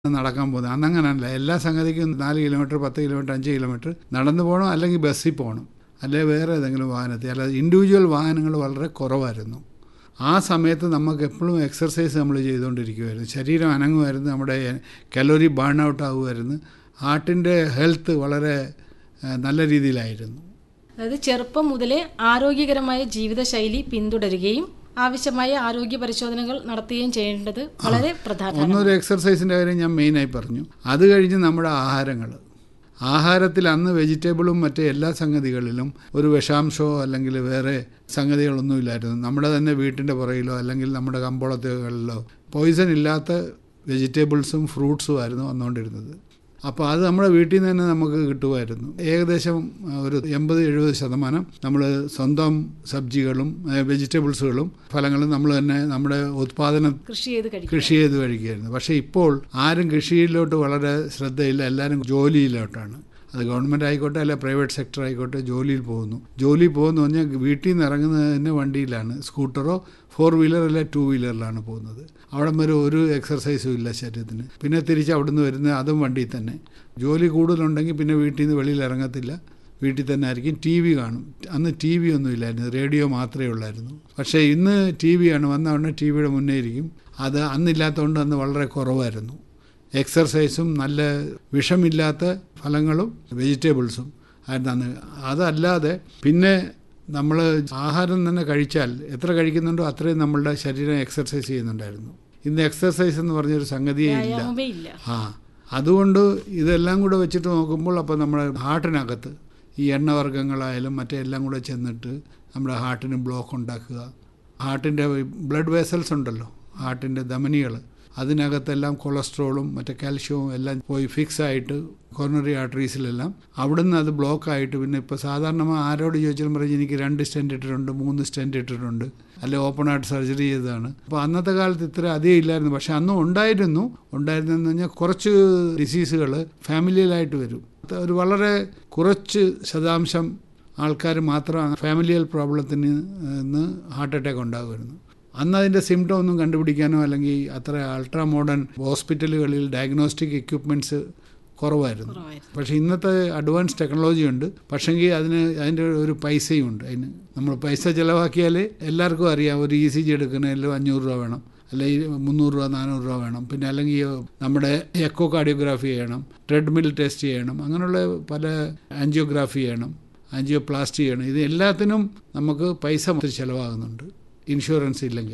നടക്കാൻ പോകുന്നത് അന്നങ്ങനല്ല എല്ലാ സംഗതിക്കും നാല് കിലോമീറ്റർ പത്ത് കിലോമീറ്റർ അഞ്ച് കിലോമീറ്റർ നടന്നു പോകണം അല്ലെങ്കിൽ ബസ്സിൽ പോകണം അല്ലെങ്കിൽ വേറെ ഏതെങ്കിലും വാഹനത്തിൽ അല്ലാതെ ഇൻഡിവിജ്വൽ വാഹനങ്ങൾ വളരെ കുറവായിരുന്നു ആ സമയത്ത് നമുക്ക് എപ്പോഴും എക്സർസൈസ് നമ്മൾ ചെയ്തുകൊണ്ടിരിക്കുമായിരുന്നു ശരീരം അനങ്ങുമായിരുന്നു നമ്മുടെ കലോറി ബേൺ ഔട്ട് ആകുമായിരുന്നു ഹാർട്ടിൻ്റെ ഹെൽത്ത് വളരെ ഏഹ്, നല്ല രീതിയിലായിരുന്നു അതായത് ചെറുപ്പം മുതലേ ആരോഗ്യകരമായ ജീവിതശൈലി പിന്തുടരുകയും ആവശ്യമായ ആരോഗ്യ പരിശോധനകൾ നടത്തുകയും ചെയ്യേണ്ടത് വളരെ പ്രധാനമാണ് ഒന്നൊരു എക്സർസൈസിൻ്റെ കാര്യം ഞാൻ മെയിനായി പറഞ്ഞു അത് കഴിഞ്ഞ് നമ്മുടെ ആഹാരങ്ങൾ ആഹാരത്തിൽ അന്ന് വെജിറ്റബിളും മറ്റേ എല്ലാ സംഗതികളിലും ഒരു വിഷാംശമോ അല്ലെങ്കിൽ വേറെ സംഗതികളൊന്നും ഇല്ലായിരുന്നു നമ്മുടെ തന്നെ വീട്ടിൻ്റെ പുറകിലോ അല്ലെങ്കിൽ നമ്മുടെ കമ്പോളത്തുകളിലോ പോയിസൺ ഇല്ലാത്ത വെജിറ്റബിൾസും ഫ്രൂട്ട്സും ആയിരുന്നു വന്നുകൊണ്ടിരുന്നത് അപ്പോൾ അത് നമ്മുടെ വീട്ടിൽ നിന്ന് തന്നെ നമുക്ക് കിട്ടുമായിരുന്നു ഏകദേശം ആ, ഒരു എൺപത് എഴുപത് ശതമാനം നമ്മൾ സ്വന്തം സബ്ജികളും വെജിറ്റബിൾസുകളും ഫലങ്ങളും നമ്മൾ തന്നെ നമ്മുടെ ഉത്പാദനം കൃഷി ചെയ്ത് കഴിക്കും കൃഷി ചെയ്ത് കഴിക്കുകയായിരുന്നു പക്ഷേ ഇപ്പോൾ ആരും കൃഷിയിലോട്ട് വളരെ ശ്രദ്ധയില്ല എല്ലാവരും ജോലിയിലോട്ടാണ് അത് ഗവൺമെൻറ് ആയിക്കോട്ടെ അല്ലെ പ്രൈവറ്റ് സെക്ടർ ആയിക്കോട്ടെ ജോലിയിൽ പോകുന്നു ജോലി പോകുന്നു പറഞ്ഞാൽ വീട്ടിൽ നിന്ന് ഇറങ്ങുന്നത് തന്നെ വണ്ടിയിലാണ് സ്കൂട്ടറോ ഫോർ വീലർ അല്ലെ ടു വീലറിലാണ് പോകുന്നത് അവിടെ വരെ ഒരു എക്സർസൈസും ഇല്ല ശരീരത്തിന് പിന്നെ തിരിച്ച് അവിടുന്ന് വരുന്നത് അതും വണ്ടിയിൽ തന്നെ ജോലി കൂടുതലുണ്ടെങ്കിൽ പിന്നെ വീട്ടിൽ നിന്ന് വെളിയിൽ ഇറങ്ങത്തില്ല വീട്ടിൽ തന്നെ ആയിരിക്കും ടി വി കാണും അന്ന് ടി വി ഒന്നും ഇല്ലായിരുന്നു റേഡിയോ മാത്രമേ ഉള്ളായിരുന്നു പക്ഷേ ഇന്ന് ടി വിയാണ് വന്ന ഉടനെ ടി വിയുടെ മുന്നേ ഇരിക്കും അത് അന്നില്ലാത്തതുകൊണ്ട് അന്ന് വളരെ കുറവായിരുന്നു എക്സർസൈസും നല്ല വിഷമില്ലാത്ത ഫലങ്ങളും വെജിറ്റബിൾസും ആയിരുന്നു അന്ന് അതല്ലാതെ പിന്നെ നമ്മൾ ആഹാരം തന്നെ കഴിച്ചാൽ എത്ര കഴിക്കുന്നുണ്ടോ അത്രയും നമ്മളുടെ ശരീരം എക്സർസൈസ് ചെയ്യുന്നുണ്ടായിരുന്നു ഇന്ന് എക്സർസൈസ് എന്ന് പറഞ്ഞൊരു സംഗതിയേ ഇല്ല വ്യായാമമേ ഇല്ല ആ അതുകൊണ്ട് ഇതെല്ലാം കൂടെ വെച്ചിട്ട് നോക്കുമ്പോൾ അപ്പോൾ നമ്മുടെ ഹാർട്ടിനകത്ത് ഈ എണ്ണവർഗ്ഗങ്ങളായാലും മറ്റെല്ലാം കൂടെ ചെന്നിട്ട് നമ്മുടെ ഹാർട്ടിന് ബ്ലോക്ക് ഉണ്ടാക്കുക ഹാർട്ടിൻ്റെ ബ്ലഡ് വെസൽസ് ഉണ്ടല്ലോ ഹാർട്ടിൻ്റെ ധമനികൾ അതിനകത്തെല്ലാം കൊളസ്ട്രോളും മറ്റേ കാൽഷ്യവും എല്ലാം പോയി ഫിക്സ് ആയിട്ട് കോർണറി ആർട്ടറീസിലെല്ലാം അവിടുന്ന് അത് ബ്ലോക്ക് ആയിട്ട് പിന്നെ ഇപ്പോൾ സാധാരണ ആരോട് ചോദിച്ചാലും പറയും എനിക്ക് രണ്ട് സ്റ്റെൻറ്റ് ഇട്ടിട്ടുണ്ട് മൂന്ന് സ്റ്റെൻറ്റ് ഇട്ടിട്ടുണ്ട് അല്ലെ ഓപ്പൺ ഹാർട്ട് സർജറി ചെയ്തതാണ് അപ്പോൾ അന്നത്തെ കാലത്ത് ഇത്ര അധികം ഇല്ലായിരുന്നു പക്ഷെ അന്നും ഉണ്ടായിരുന്നു ഉണ്ടായിരുന്നെന്ന് പറഞ്ഞാൽ കുറച്ച് ഡിസീസുകൾ ഫാമിലിയിലായിട്ട് വരും ഒരു വളരെ കുറച്ച് ശതാംശം ആൾക്കാർ മാത്രം ഫാമിലിയൽ പ്രോബ്ലത്തിന് നിന്ന് ഹാർട്ട് അറ്റാക്ക് ഉണ്ടാകുമായിരുന്നു അന്ന് അതിൻ്റെ സിംറ്റം ഒന്നും കണ്ടുപിടിക്കാനോ അല്ലെങ്കിൽ അത്ര അൾട്രാ മോഡേൺ ഹോസ്പിറ്റലുകളിൽ ഡയഗ്നോസ്റ്റിക് എക്യുപ്മെൻറ്റ്സ് കുറവായിരുന്നു കുറവായിരുന്നു. പക്ഷേ ഇന്നത്തെ അഡ്വാൻസ് ടെക്നോളജി ഉണ്ട് പക്ഷെങ്കിൽ അതിന് അതിൻ്റെ ഒരു പൈസയും ഉണ്ട് അതിന് നമ്മൾ പൈസ ചിലവാക്കിയാൽ എല്ലാവർക്കും അറിയാം ഒരു ഇ സി ജി എടുക്കണമല്ലോ അഞ്ഞൂറ് രൂപ വേണം അല്ലെങ്കിൽ മുന്നൂറ് രൂപ നാനൂറ് രൂപ വേണം പിന്നെ അല്ലെങ്കിൽ നമ്മുടെ എക്കോ കാർഡിയോഗ്രാഫി ചെയ്യണം ട്രെഡ്മിൽ ടെസ്റ്റ് ചെയ്യണം അങ്ങനെയുള്ള പല ആൻജിയോഗ്രാഫി ചെയ്യണം ആൻജിയോപ്ലാസ്റ്റി ചെയ്യണം ഇത് എല്ലാത്തിനും നമുക്ക് പൈസ ഒത്തിരി ചിലവാകുന്നുണ്ട് ഇൻഷുറൻസ് ഇല്ലെങ്കിൽ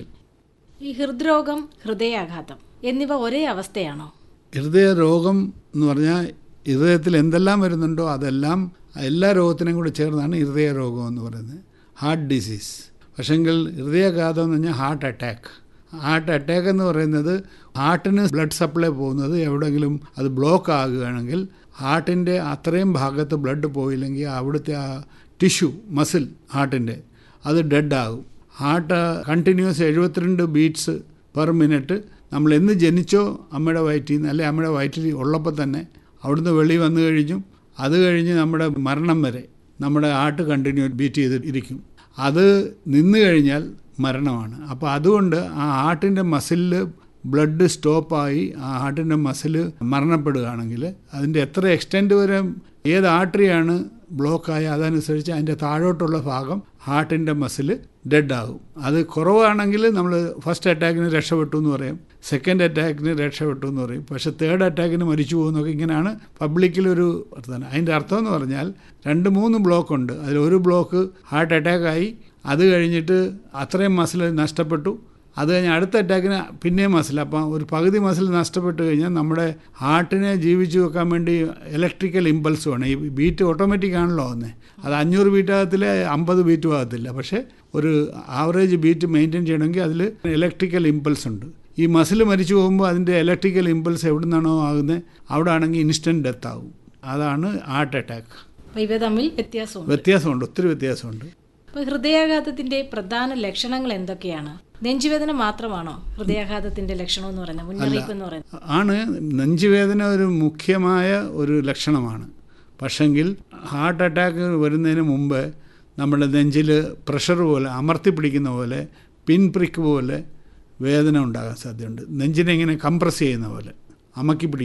ഈ ഹൃദ്രോഗം ഹൃദയാഘാതം എന്നിവ ഒരേ അവസ്ഥയാണോ ഹൃദയ രോഗം എന്ന് പറഞ്ഞാൽ ഹൃദയത്തിൽ എന്തെല്ലാം വരുന്നുണ്ടോ അതെല്ലാം എല്ലാ രോഗത്തിനെയും കൂടെ ചേർന്നാണ് ഹൃദയ രോഗം എന്ന് പറയുന്നത് ഹാർട്ട് ഡിസീസ് പക്ഷെങ്കിൽ ഹൃദയാഘാതം എന്ന് പറഞ്ഞാൽ ഹാർട്ട് അറ്റാക്ക് ഹാർട്ട് അറ്റാക്ക് എന്ന് പറയുന്നത് ഹാർട്ടിന് ബ്ലഡ് സപ്ലൈ പോകുന്നത് എവിടെയെങ്കിലും അത് ബ്ലോക്ക് ആകുകയാണെങ്കിൽ ഹാർട്ടിൻ്റെ അത്രയും ഭാഗത്ത് ബ്ലഡ് പോയില്ലെങ്കിൽ അവിടുത്തെ ആ ടിഷ്യൂ മസിൽ ഹാർട്ടിൻ്റെ അത് ഡെഡ് ആകും ഹാർട്ട് കണ്ടിന്യൂസ് എഴുപത്തിരണ്ട് ബീറ്റ്സ് പെർ മിനിറ്റ് നമ്മൾ എന്ന് ജനിച്ചോ അമ്മയുടെ വയറ്റിൽ നിന്ന് അല്ലെ അമ്മയുടെ വയറ്റിൽ ഉള്ളപ്പോൾ തന്നെ അവിടുന്ന് വെളി വന്നു കഴിഞ്ഞും അത് കഴിഞ്ഞ് നമ്മുടെ മരണം വരെ നമ്മുടെ ഹാർട്ട് കണ്ടിന്യൂ ബീറ്റ് ചെയ്ത് ഇരിക്കും അത് നിന്ന് കഴിഞ്ഞാൽ മരണമാണ് അപ്പോൾ അതുകൊണ്ട് ആ ഹാർട്ടിൻ്റെ മസിലിൽ ബ്ലഡ് സ്റ്റോപ്പായി ആ ഹാർട്ടിൻ്റെ മസിൽ മരണപ്പെടുകയാണെങ്കിൽ അതിൻ്റെ എത്ര എക്സ്റ്റെൻറ്റ് വരെ ഏത് ആർട്ടറിയാണ് ബ്ലോക്കായ അതനുസരിച്ച് അതിൻ്റെ താഴോട്ടുള്ള ഭാഗം ഹാർട്ടിൻ്റെ മസിൽ ഡെഡ് ആകും അത് കുറവാണെങ്കിൽ നമ്മൾ ഫസ്റ്റ് അറ്റാക്കിന് രക്ഷപ്പെട്ടു എന്ന് പറയും സെക്കൻഡ് അറ്റാക്കിന് രക്ഷപ്പെട്ടു എന്ന് പറയും പക്ഷേ തേർഡ് അറ്റാക്കിന് മരിച്ചു പോകുന്നൊക്കെ ഇങ്ങനെയാണ് പബ്ലിക്കിലൊരു വർത്തമാനം അതിൻ്റെ അർത്ഥം എന്ന് പറഞ്ഞാൽ രണ്ട് മൂന്ന് ബ്ലോക്ക് ഉണ്ട് അതിലൊരു ബ്ലോക്ക് ഹാർട്ട് അറ്റാക്കായി അത് കഴിഞ്ഞിട്ട് അത്രയും മസിൽ നഷ്ടപ്പെട്ടു അത് കഴിഞ്ഞ് അടുത്ത അറ്റാക്കിന് പിന്നെയും മസിൽ അപ്പം ഒരു പകുതി മസിൽ നഷ്ടപ്പെട്ട് കഴിഞ്ഞാൽ നമ്മുടെ ഹാർട്ടിനെ ജീവിച്ചു വെക്കാൻ വേണ്ടി ഇലക്ട്രിക്കൽ ഇമ്പൾസ് വേണം ഈ ബീറ്റ് ഓട്ടോമാറ്റിക് ആണല്ലോ വന്നത് അത് അഞ്ഞൂറ് ബീറ്റ് ആകത്തില്ല അമ്പത് ബീറ്റും ആകത്തില്ല പക്ഷേ ഒരു ആവറേജ് ബീറ്റ് മെയിൻറ്റെയിൻ ചെയ്യണമെങ്കിൽ അതിൽ ഇലക്ട്രിക്കൽ ഇമ്പൾസ് ഉണ്ട് ഈ മസിൽ മരിച്ചു പോകുമ്പോൾ അതിൻ്റെ ഇലക്ട്രിക്കൽ ഇമ്പൾസ് എവിടെ നിന്നാണോ ആകുന്നത് അവിടെ ആണെങ്കിൽ ഇൻസ്റ്റൻറ്റ് ഡെത്ത് ആകും അതാണ് ഹാർട്ട് അറ്റാക്ക് അപ്പൊ ഇവ തമ്മിൽ വ്യത്യാസമുണ്ട് വ്യത്യാസമുണ്ട് ഒത്തിരി വ്യത്യാസമുണ്ട് അപ്പൊ ഹൃദയാഘാതത്തിന്റെ പ്രധാന ലക്ഷണങ്ങൾ എന്തൊക്കെയാണ് നെഞ്ചുവേദന മാത്രമാണോ ഹൃദയാഘാതത്തിന്റെ ലക്ഷണം എന്ന് പറയുന്നത് മുന്നറിയിപ്പ് എന്ന് പറയുന്നത് ആണ് നെഞ്ചുവേദന ഒരു മുഖ്യമായ ഒരു ലക്ഷണമാണ് പക്ഷെങ്കിൽ ഹാർട്ട് അറ്റാക്ക് വരുന്നതിന് മുമ്പ് നമ്മുടെ നെഞ്ചിൽ പ്രഷർ പോലെ അമർത്തി പിടിക്കുന്ന പോലെ പിൻ പ്രിക്ക് പോലെ വേദന ഉണ്ടാകാൻ സാധ്യതയുണ്ട് നെഞ്ചിനെ ഇങ്ങനെ കംപ്രസ് ചെയ്യുന്ന പോലെ അമക്കി പിടിക്കുന്ന